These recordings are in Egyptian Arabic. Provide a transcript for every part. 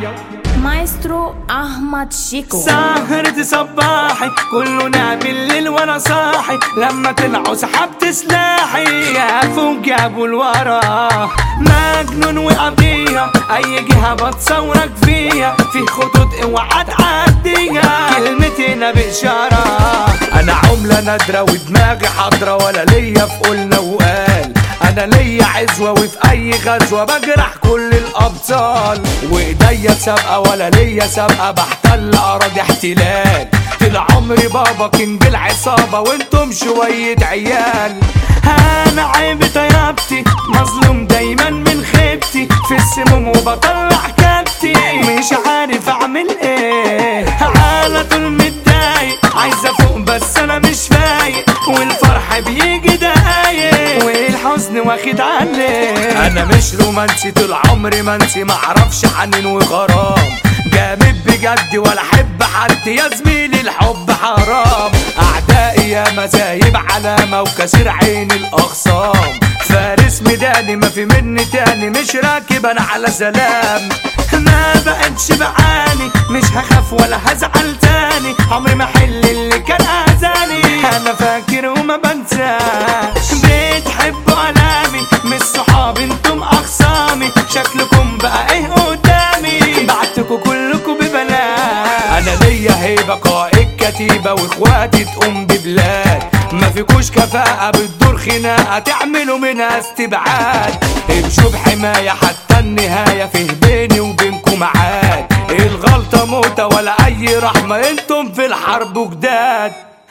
مايسترو احمد شيكو سهرة صباحي كله نام الليل وانا صاحي لما طلعوا سحبت سلاحي يا فوق جابوا الورا مجنون وقضية اي جهة بتصورك فيها في خطوط اوعى تعديها كلمتنا بإشارة انا عملة نادرة ودماغي حاضرة ولا ليا في قلنا وقال انا ليا عزوة وفي اي غزوة بجرح كل الابطال وايديا سابقة ولا ليا سابقة بحتل اراضي احتلال طول عمري بابا كينج العصابة وانتم شوية عيال انا عيب طيابتي مظلوم دايما من خيبتي في السموم وبطلع كابتي مش عارف اعمل ايه على طول متضايق عايز افوق بس انا مش فايق والفرح بيجي دقايق والحزن واخد عليه انا مش رومانسي طول عمري منسي معرفش حنين وغرام جامد بجد ولا احب حد يا زميلي الحب حرام اعدائي يا مسايب علامة وكسر عين الاخصام فارس ميداني ما في مني تاني مش راكب انا على سلام ما بقتش بعاني مش هخاف ولا هزعل تاني عمري ما حل اللي كان اذاني انا فاكر وما بنساش بتحبوا الامي مش صحابي انتم اخصامي شكلكم بقى ايه قدامي بعتكوا كلكوا ببلاش انا ليا هيبه قائد كتيبه واخواتي تقوم ببلاد ما فيكوش كفاءة بتدور خناقة تعملوا منها استبعاد امشوا بحماية حتى النهاية فيه بيني وبينكم عاد الغلطة موتة ولا أي رحمة انتم في الحرب جداد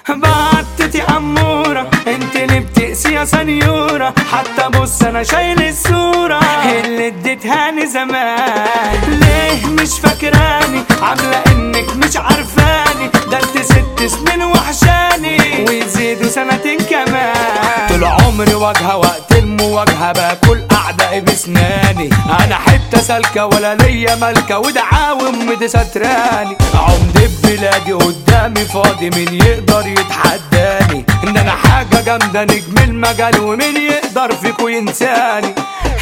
بعتتي أمورة انت اللي بتقسي يا سنيورة حتى بص انا شايل الصورة اللي اديتهاني زمان ليه مش فاكراني عاملة انك مش عارفاني ده انت ست سنين وحشاني ويزيدوا سنتين كمان طول عمري واجهة وقت المواجهة باكل اعدائي بسناني انا حتة سالكة ولا ليا ملكة ودعاوم ودي ستراني عمد بلادي قدامي فاضي مين يقدر يتحداني ان انا حاجة جامدة نجم المجال ومين يقدر فيكو ينساني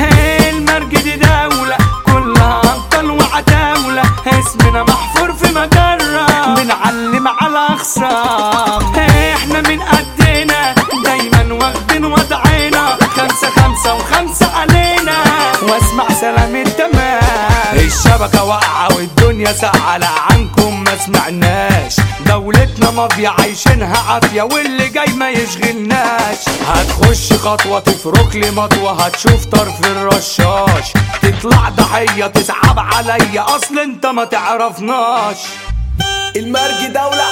المرج دي دولة كلها ابطال وعتاولة اسمنا محفور في مجرة بنعلم على اخصام احنا من قدنا دايما واخدين وضعنا خمسة خمسة وخمسة علينا واسمع سلام التمام الشبكة واقعة والدنيا ساقعة لا عنكم ما سمعناش دولتنا ماضية عايشينها عافية واللي جاي ما يشغلناش هتخش خطوة تفرك لي مطوة هتشوف طرف الرشاش تطلع ضحية تصعب عليا اصل انت ما تعرفناش المرج دولة